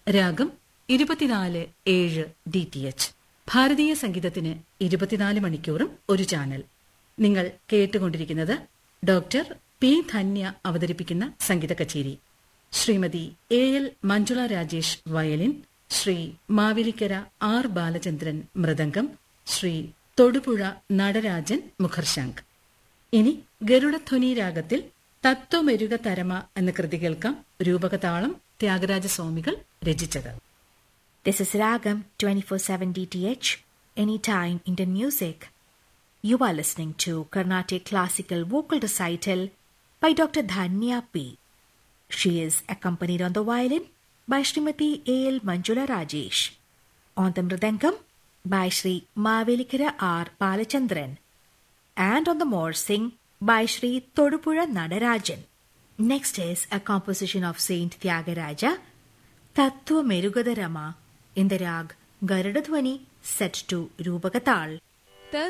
രാഗം ഇരുപത്തിനാല് ഏഴ് ഡി ടി എച്ച് ഭാരതീയ സംഗീതത്തിന് ഇരുപത്തിനാല് മണിക്കൂറും ഒരു ചാനൽ നിങ്ങൾ കേട്ടുകൊണ്ടിരിക്കുന്നത് ഡോക്ടർ പി ധന്യ അവതരിപ്പിക്കുന്ന സംഗീത കച്ചേരി Shrimati A L Manjula Rajesh violin Shri Mavelikkara R Balachandran mridangam Shri Thodupuzha Natarajan മുഖർശാങ്ക് ഇനി ഗരുഡധ്വനി രാഗത്തിൽ തത്വമെരുക തരമ എന്ന കൃതി കേൾക്കാം രൂപകതാളം ത്യാഗരാജസ്വാമികൾ രചിച്ചത് This is Ragam 24/7 DTH, anytime Indian music. You are listening to Carnatic classical vocal recital by Dr. Dhanya P. She is accompanied on the violin by Srimati A. L. Manjula Rajesh, on the mridangam by Sri Mavelikara R. Palachandran, and on the morsing by Sri Todupura Nadarajan. Next is a composition of Saint Tyagaraja, Tattva Merugadarama in the rag Garudadhwani set to Rupagatal.